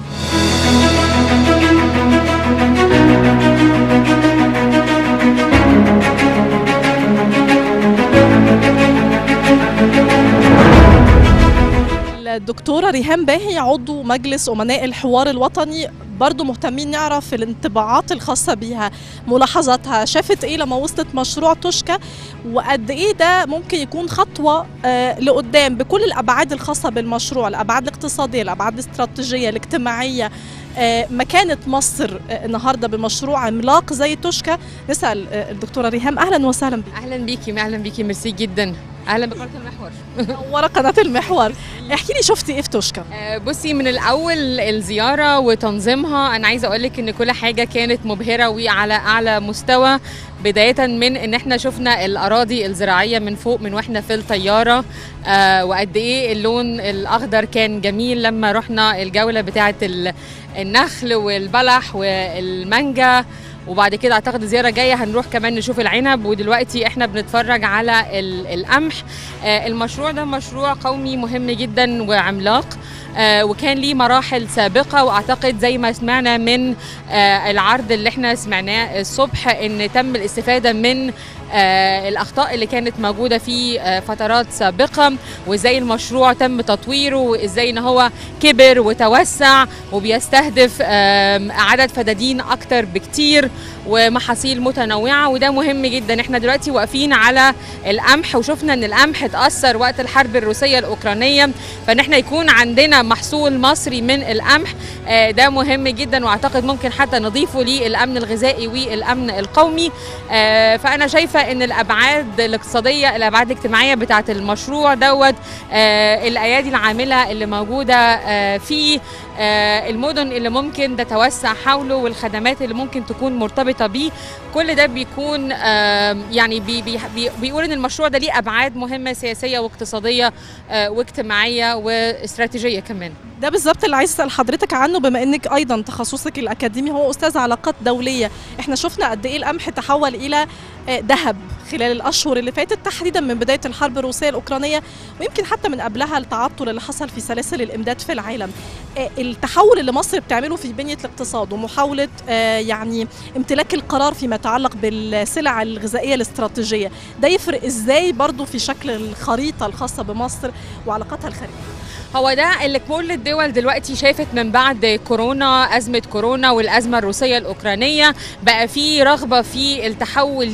الدكتورة ريهام باهي عضو مجلس أمناء الحوار الوطني برضو مهتمين نعرف الانطباعات الخاصة بيها ملاحظاتها شافت ايه لما وصلت مشروع توشكا وقد ايه ده ممكن يكون خطوة آه لقدام بكل الأبعاد الخاصة بالمشروع الأبعاد الاقتصادية الأبعاد الاستراتيجية الاجتماعية آه مكانة مصر آه النهاردة بمشروع عملاق زي توشكا نسأل آه الدكتورة ريهام أهلا وسهلا بك اهلا بيكي اهلا بيكي ميرسي جدا اهلا بقناه المحور ورا قناة المحور احكي لي شفتي ايه في توشكا آه، بصي من الاول الزياره وتنظيمها انا عايزه اقول لك ان كل حاجه كانت مبهره وعلى اعلى مستوى بدايه من ان احنا شفنا الاراضي الزراعيه من فوق من واحنا في الطياره آه وقد ايه اللون الاخضر كان جميل لما رحنا الجوله بتاعه ال- النخل والبلح والمانجا وبعد كده اعتقد الزياره جايه هنروح كمان نشوف العنب ودلوقتي احنا بنتفرج على ال- القمح آه، المشروع ده مشروع قومي مهم جدا وعملاق آه، وكان ليه مراحل سابقة وأعتقد زي ما سمعنا من آه، العرض اللي احنا سمعناه الصبح إن تم الاستفادة من آه، الأخطاء اللي كانت موجودة في آه، فترات سابقة وإزاي المشروع تم تطويره وإزاي إن هو كبر وتوسع وبيستهدف آم، عدد فدادين أكتر بكتير ومحاصيل متنوعة وده مهم جدا احنا دلوقتي واقفين على القمح وشفنا ان القمح اتأثر وقت الحرب الروسية الأوكرانية فان احنا يكون عندنا محصول مصري من القمح آه، ده مهم جدا واعتقد ممكن حتى نضيفه للأمن الغذائي والأمن القومي آه، فأنا شايفة ان الأبعاد الاقتصادية الأبعاد الاجتماعية بتاعة المشروع دوت آه، الأيادي العاملة اللي موجودة آه، في آه، المدن اللي ممكن تتوسع حوله والخدمات اللي ممكن تكون مرتبطة بيه كل ده بيكون آم، يعني بي بي بي بيقول ان المشروع ده ليه ابعاد مهمه سياسيه واقتصاديه آه، واجتماعيه واستراتيجيه كمان ده بالظبط اللي عايز اسال حضرتك عنه بما انك ايضا تخصصك الاكاديمي هو استاذ علاقات دوليه احنا شفنا قد ايه القمح تحول الى آه، ذهب خلال الاشهر اللي فاتت تحديدا من بدايه الحرب الروسيه الاوكرانيه ويمكن حتى من قبلها التعطل اللي حصل في سلاسل الامداد في العالم آه، التحول اللي مصر بتعمله في بنيه الاقتصاد ومحاوله آه، يعني امتلاك القرار فيما يتعلق بالسلع الغذائيه الاستراتيجيه ده يفرق ازاي برضو في شكل الخريطه الخاصه بمصر وعلاقاتها الخارجيه هو ده اللي كل الدول دلوقتي شافت من بعد كورونا أزمة كورونا والأزمة الروسية الأوكرانية بقى في رغبة في التحول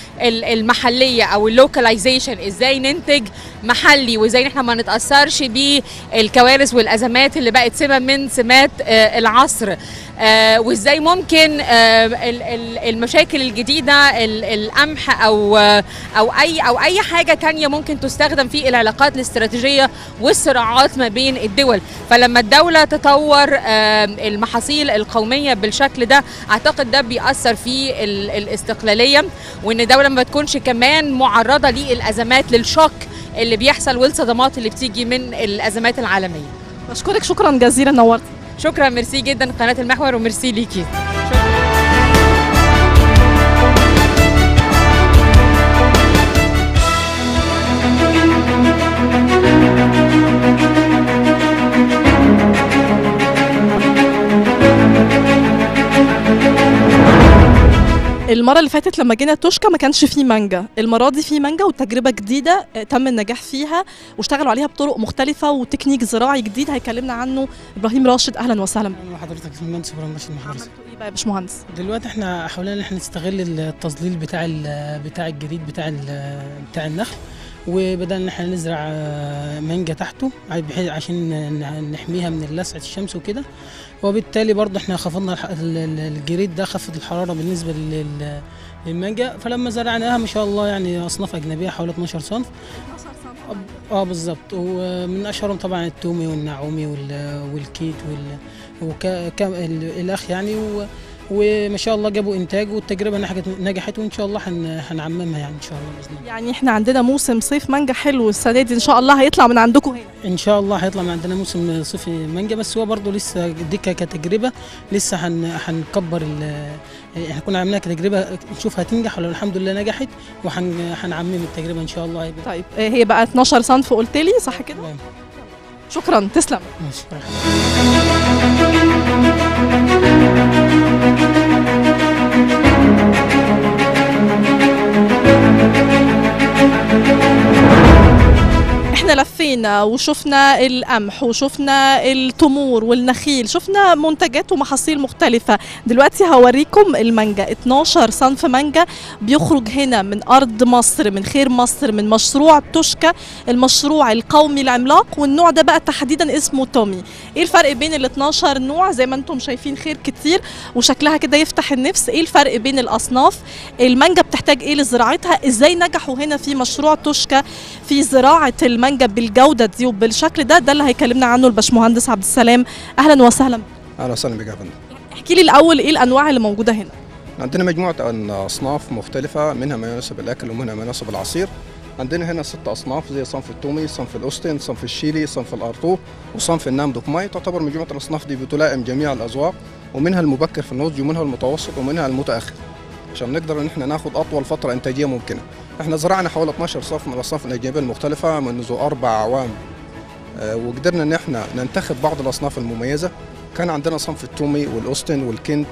للمحلية أو اللوكاليزيشن إزاي ننتج محلي وإزاي إن إحنا ما نتأثرش بالكوارث والأزمات اللي بقت سمة من سمات آه، العصر آه، وإزاي ممكن آه، ال- ال- المشاكل الجديدة ال- القمح أو آه، أو أي أو أي حاجة تانية ممكن تستخدم في العلاقات الاستراتيجية والصراعات ما بين الدول فلما الدولة تطور آم، المحاصيل القومية بالشكل ده أعتقد ده بيأثر في ال- الاستقلالية وإن الدولة ما بتكونش كمان معرضة للأزمات للشوك اللي بيحصل والصدمات اللي بتيجي من الأزمات العالمية بشكرك شكرا جزيلا نورت شكرا ميرسي جدا قناة المحور وميرسي ليكي المره اللي فاتت لما جينا توشكا ما كانش فيه مانجا المره دي فيه مانجا وتجربه جديده آه، تم النجاح فيها واشتغلوا عليها بطرق مختلفه وتكنيك زراعي جديد هيكلمنا عنه ابراهيم راشد اهلا وسهلا بك. اهلا حضرتك اسمي المهندس ابراهيم راشد مع حضرتك عملتوا ايه بقى يا باشمهندس دلوقتي احنا حاولنا ان احنا نستغل التظليل بتاع ال- بتاع الجريد بتاع ال- بتاع النخل وبدأنا ان احنا نزرع آه، مانجا تحته بحيث عشان ن- نحميها من لسعة الشمس وكده وبالتالي برضه احنا خفضنا الح- ال- ال- الجريد ده خفض الحرارة بالنسبة لل- للمانجا فلما زرعناها ما شاء الله يعني اصناف اجنبيه حوالي 12 صنف اه بالظبط ومن اشهرهم طبعا التومي والنعومي وال- والكيت وال وك كم ال- الاخ يعني و وما شاء الله جابوا انتاج والتجربه نجحت نجحت وان شاء الله هن- هنعممها يعني ان شاء الله باذن الله يعني احنا عندنا موسم صيف مانجا حلو السنه دي ان شاء الله هيطلع من عندكم هنا ان شاء الله هيطلع من عندنا موسم صيفي مانجا بس هو برضه لسه دي ك- كتجربه لسه هن هنكبر ال احنا كنا عاملينها كتجربه نشوف هتنجح ولا الحمد لله نجحت وهنعمم التجربه ان شاء الله هيبقى طيب آه، هي بقى 12 صنف قلت لي صح كده تمام. شكرا تسلم ماشي احنا لفينا وشفنا القمح وشفنا التمور والنخيل شفنا منتجات ومحاصيل مختلفة دلوقتي هوريكم المانجا 12 صنف مانجا بيخرج هنا من أرض مصر من خير مصر من مشروع توشكا المشروع القومي العملاق والنوع ده بقى تحديدا اسمه تومي ايه الفرق بين ال 12 نوع زي ما انتم شايفين خير كتير وشكلها كده يفتح النفس ايه الفرق بين الأصناف المانجا بتحتاج ايه لزراعتها ازاي نجحوا هنا في مشروع توشكا في زراعه المانجا بالجوده دي وبالشكل ده ده اللي هيكلمنا عنه الباشمهندس عبد السلام اهلا وسهلا اهلا وسهلا بك يا فندم احكي لي الاول ايه الانواع اللي موجوده هنا عندنا مجموعه أن- اصناف مختلفه منها ما يناسب الاكل ومنها ما يناسب العصير عندنا هنا ست اصناف زي صنف التومي صنف الاوستن صنف الشيلي صنف الارطو وصنف النام دوكماي تعتبر مجموعه الاصناف دي بتلائم جميع الاذواق ومنها المبكر في النضج ومنها المتوسط ومنها المتاخر عشان نقدر ان احنا ناخد اطول فتره انتاجيه ممكنه احنا زرعنا حوالي 12 صنف من الاصناف الاجنبيه المختلفه منذ اربع اعوام آه، وقدرنا ان احنا ننتخب بعض الاصناف المميزه كان عندنا صنف التومي والاوستن والكنت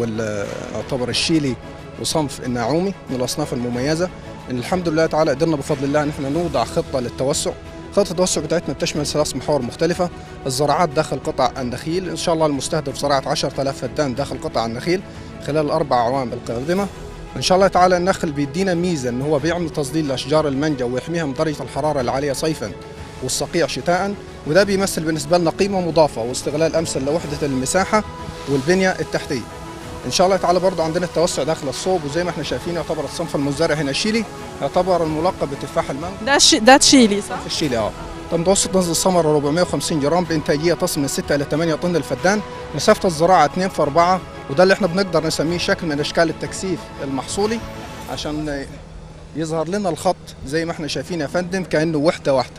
ويعتبر الشيلي وصنف الناعومي من الاصناف المميزه إن الحمد لله تعالى قدرنا بفضل الله ان احنا نوضع خطه للتوسع خطه التوسع بتاعتنا بتشمل ثلاث محاور مختلفه الزراعات داخل قطع النخيل ان شاء الله المستهدف زراعه 10000 فدان داخل قطع النخيل خلال الاربع اعوام القادمه ان شاء الله تعالى النخل بيدينا ميزه ان هو بيعمل تظليل لاشجار المانجا ويحميها من درجه الحراره العاليه صيفا والصقيع شتاء وده بيمثل بالنسبه لنا قيمه مضافه واستغلال امثل لوحده المساحه والبنيه التحتيه ان شاء الله تعالى برضه عندنا التوسع داخل الصوب وزي ما احنا شايفين يعتبر الصنف المزرع هنا شيلي يعتبر الملقب بتفاح المانجا ده ش... ده تشيلي صح في الشيلي اه طب متوسط نزل الثمره 450 جرام بانتاجيه تصل من 6 الى 8 طن الفدان مسافه الزراعه 2 في 4 وده اللي احنا بنقدر نسميه شكل من اشكال التكثيف المحصولي عشان يظهر لنا الخط زي ما احنا شايفين يا فندم كانه وحده واحده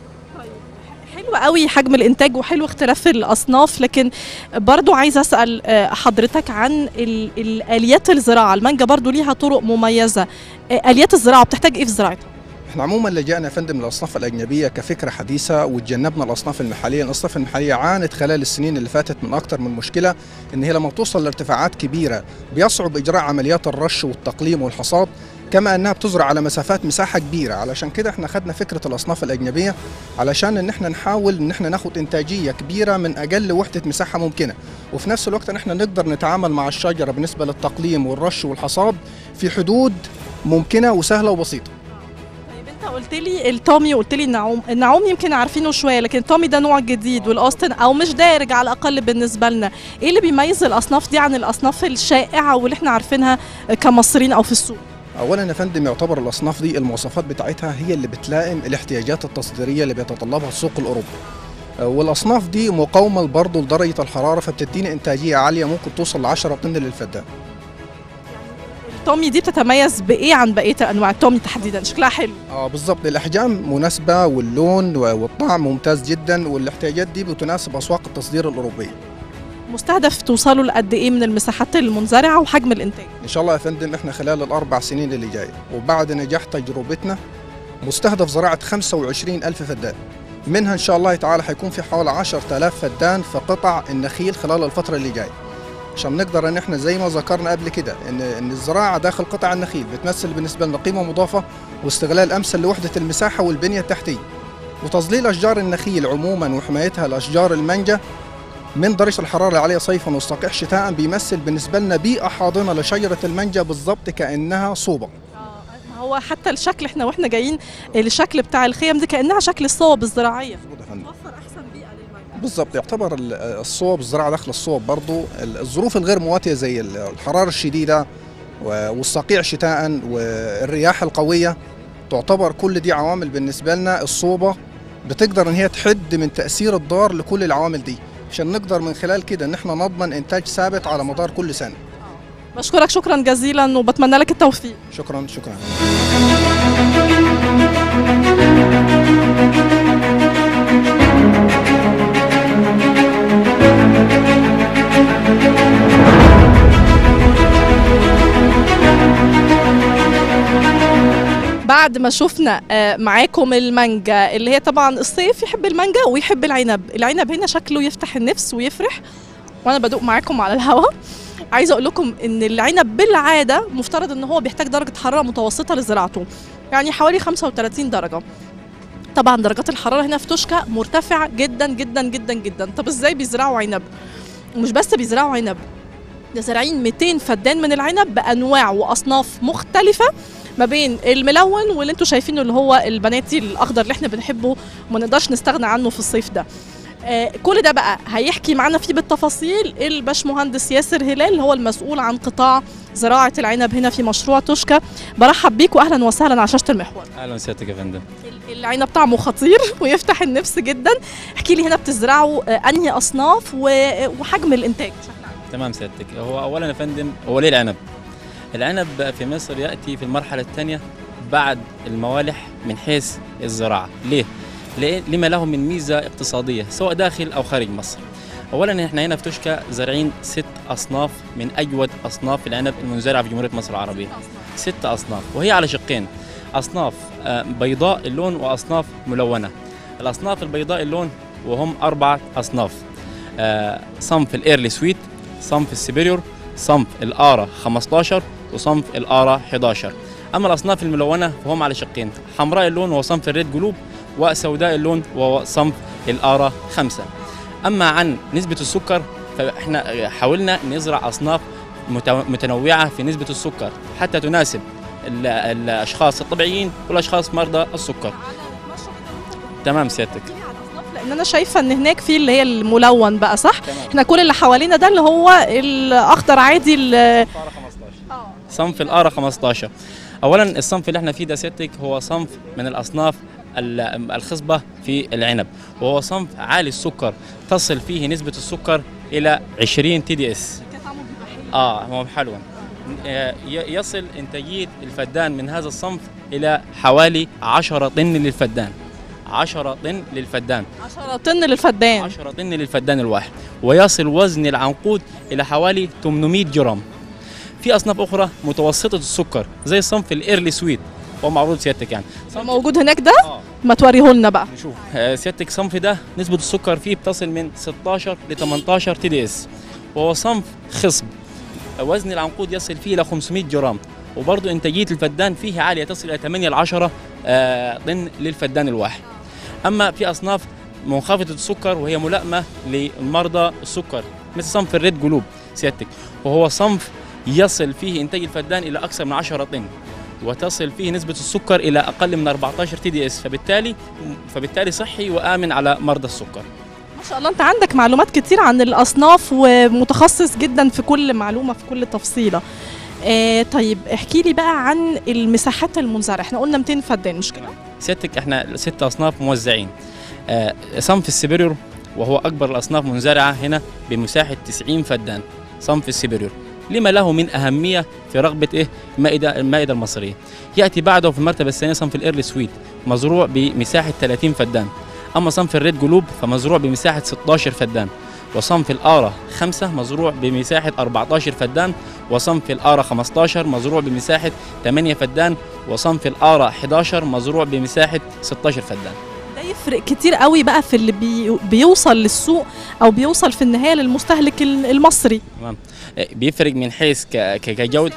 حلو قوي حجم الانتاج وحلو اختلاف الاصناف لكن برضو عايزه اسال آه، حضرتك عن ال- الاليات الزراعه المانجا برضو ليها طرق مميزه آه، اليات الزراعه بتحتاج ايه في زراعتها احنا عموما لجأنا يا فندم للاصناف الاجنبيه كفكره حديثه وتجنبنا الاصناف المحليه، الاصناف المحليه عانت خلال السنين اللي فاتت من اكثر من مشكله ان هي لما بتوصل لارتفاعات كبيره بيصعب اجراء عمليات الرش والتقليم والحصاد كما انها بتزرع على مسافات مساحه كبيره علشان كده احنا خدنا فكره الاصناف الاجنبيه علشان ان احنا نحاول ان احنا ناخد انتاجيه كبيره من اقل وحده مساحه ممكنه وفي نفس الوقت ان احنا نقدر نتعامل مع الشجره بالنسبه للتقليم والرش والحصاد في حدود ممكنه وسهله وبسيطه طيب انت قلت لي التومي وقلت لي النعوم النعوم يمكن عارفينه شويه لكن التومي ده نوع جديد والاوستن او مش دارج على الاقل بالنسبه لنا ايه اللي بيميز الاصناف دي عن الاصناف الشائعه واللي احنا عارفينها كمصريين او في السوق اولا يا فندم يعتبر الاصناف دي المواصفات بتاعتها هي اللي بتلائم الاحتياجات التصديريه اللي بيتطلبها السوق الاوروبي آه، والاصناف دي مقاومه برضه لدرجه الحراره فبتدينا انتاجيه عاليه ممكن توصل ل 10 طن للفدان التومي دي بتتميز بايه عن بقيه انواع التومي تحديدا شكلها حلو اه بالظبط الاحجام مناسبه واللون و- والطعم ممتاز جدا والاحتياجات دي بتناسب اسواق التصدير الاوروبيه مستهدف توصلوا لقد ايه من المساحات المنزرعه وحجم الانتاج ان شاء الله يا فندم احنا خلال الاربع سنين اللي جايه وبعد نجاح تجربتنا مستهدف زراعه 25 الف فدان منها ان شاء الله تعالى حيكون في حوالي 10000 فدان في قطع النخيل خلال الفتره اللي جايه عشان نقدر ان احنا زي ما ذكرنا قبل كده ان ان الزراعه داخل قطع النخيل بتمثل بالنسبه لنا قيمه مضافه واستغلال امثل لوحده المساحه والبنيه التحتيه وتظليل اشجار النخيل عموما وحمايتها لاشجار المانجا من درجه الحراره العاليه صيفا والصقيع شتاء بيمثل بالنسبه لنا بيئه حاضنه لشجره المانجا بالظبط كانها صوبه ما هو حتى الشكل احنا واحنا جايين الشكل بتاع الخيم دي كانها شكل الصوب الزراعيه مظبوط يا فندم. توفر احسن بيئه للمانجا بالظبط يعتبر ال- الصوب الزراعه داخل الصوب برضو ال- الظروف الغير مواتيه زي ال- الحراره الشديده و- والصقيع شتاء والرياح القويه تعتبر كل دي عوامل بالنسبه لنا الصوبه بتقدر ان هي تحد من تاثير الضار لكل العوامل دي عشان نقدر من خلال كده ان احنا نضمن انتاج ثابت على مدار كل سنه بشكرك شكرا جزيلا وبتمنى لك التوفيق شكرا شكرا بعد ما شفنا آه، معاكم المانجا اللي هي طبعا الصيف يحب المانجا ويحب العنب العنب هنا شكله يفتح النفس ويفرح وانا بدوق معاكم على الهوا عايزه اقول لكم ان العنب بالعاده مفترض ان هو بيحتاج درجه حراره متوسطه لزراعته يعني حوالي 35 درجه طبعا درجات الحراره هنا في توشكا مرتفعه جدا جدا جدا جدا طب ازاي بيزرعوا عنب ومش بس بيزرعوا عنب ده زارعين 200 فدان من العنب بانواع واصناف مختلفه ما بين الملون واللي انتوا شايفينه اللي هو البناتي الاخضر اللي احنا بنحبه وما نقدرش نستغنى عنه في الصيف ده آه كل ده بقى هيحكي معانا فيه بالتفاصيل الباشمهندس ياسر هلال اللي هو المسؤول عن قطاع زراعه العنب هنا في مشروع توشكا برحب بيك واهلا وسهلا على شاشه المحور اهلا وسهلا يا فندم ال- العنب طعمه خطير ويفتح النفس جدا احكي لي هنا بتزرعوا آه انهي اصناف و- وحجم الانتاج بشكل عام تمام سيادتك هو اولا يا فندم هو ليه العنب العنب في مصر ياتي في المرحله الثانيه بعد الموالح من حيث الزراعه ليه ليه لما له من ميزه اقتصاديه سواء داخل او خارج مصر اولا احنا هنا في توشكا زارعين ست اصناف من اجود اصناف العنب المنزرعه في جمهوريه مصر العربيه ست اصناف وهي على شقين اصناف آه، بيضاء اللون واصناف ملونه الاصناف البيضاء اللون وهم اربع اصناف آه، صنف الايرلي سويت صنف السبيريور صنف الارا 15 وصنف الارا 11 اما الاصناف الملونه فهم على شقين حمراء اللون وهو صنف الريد جلوب وسوداء اللون وهو صنف الارا 5 اما عن نسبه السكر فاحنا حاولنا نزرع اصناف متو- متنوعه في نسبه السكر حتى تناسب ال- الاشخاص الطبيعيين والاشخاص مرضى السكر تمام سيادتك لان انا شايفه ان هناك في اللي هي الملون بقى صح تمام احنا كل اللي حوالينا ده اللي هو الاخضر عادي ال- صنف الارا 15 اولا الصنف اللي احنا فيه ده سيادتك هو صنف من الاصناف ال- الخصبه في العنب وهو صنف عالي السكر تصل فيه نسبه السكر الى 20 تي دي اس اه هو محلون آه، ي- يصل انتاجيه الفدان من هذا الصنف الى حوالي 10 طن للفدان 10 طن للفدان 10 طن للفدان 10 طن للفدان الواحد ويصل وزن العنقود الى حوالي 800 جرام في اصناف اخرى متوسطه السكر زي صنف الايرلي سويت هو معروض سيادتك يعني موجود هناك ده اه ما توريه لنا بقى نشوف آه، سيادتك صنف ده نسبه السكر فيه بتصل من 16 ل 18 تي دي اس وهو صنف خصب وزن العنقود يصل فيه الى 500 جرام وبرضه انتاجيه الفدان فيه عاليه تصل الى 8 ل 10 آه، طن للفدان الواحد اما في اصناف منخفضه السكر وهي ملائمه لمرضى السكر مثل صنف الريد جلوب سيادتك وهو صنف يصل فيه انتاج الفدان الى اكثر من 10 طن وتصل فيه نسبة السكر إلى أقل من 14 تي دي اس فبالتالي فبالتالي صحي وآمن على مرضى السكر ما شاء الله انت عندك معلومات كتير عن الاصناف ومتخصص جدا في كل معلومه في كل تفصيله آه طيب احكي لي بقى عن المساحات المنزرعه احنا قلنا 200 فدان مش كده سيادتك احنا ست أصناف موزعين آه، صنف السبيريور وهو أكبر الأصناف منزرعة هنا بمساحة 90 فدان صنف السبيريور لما له من أهمية في رغبة إيه المائدة المائدة المصرية يأتي بعده في المرتبة الثانية صنف الإيرلي سويت مزروع بمساحة 30 فدان أما صنف الريد جلوب فمزروع بمساحة 16 فدان وصنف الآرة 5 مزروع بمساحة 14 فدان وصنف الآرة 15 مزروع بمساحة 8 فدان وصنف الآرة 11 مزروع بمساحة 16 فدان يفرق كتير قوي بقى في اللي بي بيوصل للسوق او بيوصل في النهايه للمستهلك ال- المصري تمام آه، بيفرق من حيث ك- ك- كجودة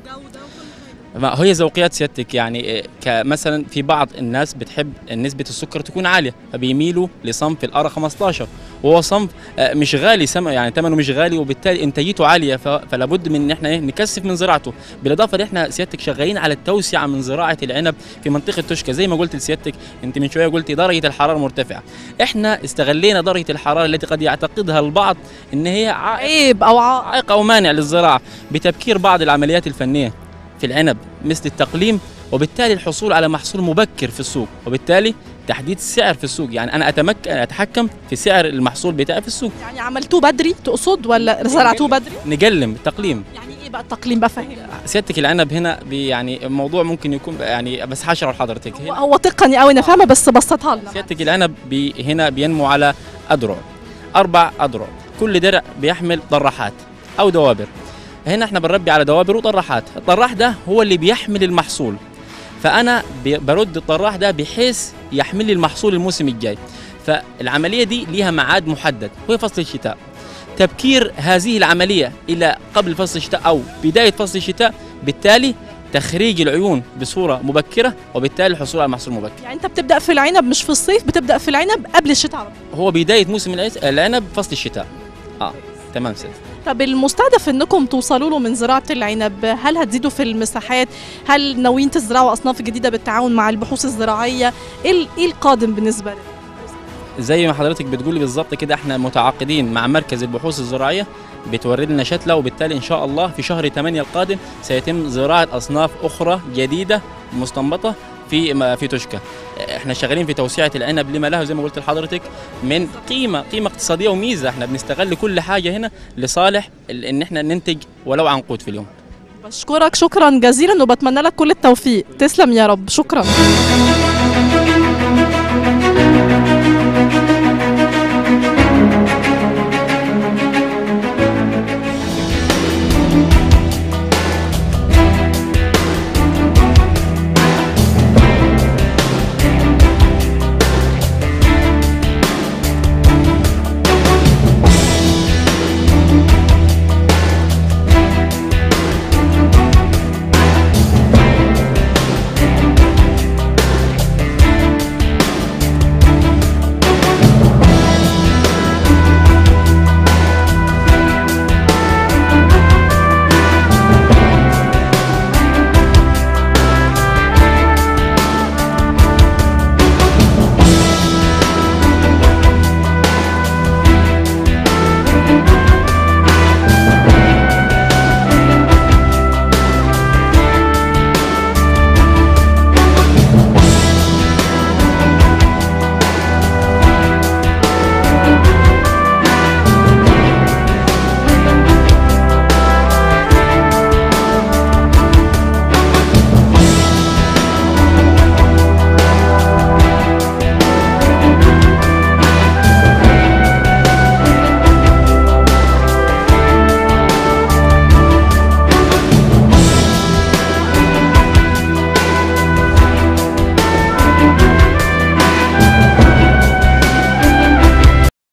ما هي ذوقيات سيادتك يعني آه، كمثلا في بعض الناس بتحب نسبة السكر تكون عالية فبيميلوا لصنف الأرا 15 وهو صنف آه، مش غالي سم يعني ثمنه مش غالي وبالتالي انتاجيته عالية ف- فلا بد من ان احنا إيه نكثف من زراعته بالاضافة ان احنا سيادتك شغالين على التوسعة من زراعة العنب في منطقة توشكا زي ما قلت لسيادتك انت من شوية قلتي درجة الحرارة مرتفعة احنا استغلينا درجة الحرارة التي قد يعتقدها البعض ان هي عائق عيب او ع... عائق او مانع للزراعه بتبكير بعض العمليات الفنيه في العنب مثل التقليم وبالتالي الحصول على محصول مبكر في السوق وبالتالي تحديد السعر في السوق يعني انا اتمكن اتحكم في سعر المحصول بتاعي في السوق يعني عملتوه بدري تقصد ولا زرعتوه بدري نقلم تقليم يعني ايه بقى التقليم بقى فهمني سيادتك العنب هنا بي يعني الموضوع ممكن يكون يعني بس هشرح لحضرتك هو, هو تقني قوي انا فاهمه بس بسطها لنا سيادتك العنب بي هنا بينمو على أذرع أربع أذرع كل درع بيحمل طراحات أو دوابر هنا احنا بنربي على دوابر وطراحات الطراح ده هو اللي بيحمل المحصول فأنا بي- برد الطراح ده بحيث يحمل لي المحصول الموسم الجاي فالعملية دي ليها ميعاد محدد وهي فصل الشتاء تبكير هذه العملية إلى قبل فصل الشتاء أو بداية فصل الشتاء بالتالي تخريج العيون بصورة مبكرة وبالتالي الحصول على محصول مبكر يعني انت بتبدا في العنب مش في الصيف بتبدا في العنب قبل الشتاء على طول هو بدايه موسم العس- العنب فصل الشتاء اه تمام سيدي طب المستهدف انكم توصلوا له من زراعه العنب هل هتزيدوا في المساحات هل ناويين تزرعوا اصناف جديده بالتعاون مع البحوث الزراعيه ايه ال- ايه القادم بالنسبه لك زي ما حضرتك بتقولي بالظبط كده احنا متعاقدين مع مركز البحوث الزراعيه بتورد لنا شتله وبالتالي ان شاء الله في شهر 8 القادم سيتم زراعه اصناف اخرى جديده مستنبطه في ما- في توشكا احنا شغالين في توسعه العنب لما له زي ما قلت لحضرتك من قيمه قيمه اقتصاديه وميزه احنا بنستغل كل حاجه هنا لصالح ال- ان احنا ننتج ولو عنقود في اليوم بشكرك شكرا جزيلا وبتمنى لك كل التوفيق تسلم يا رب شكرا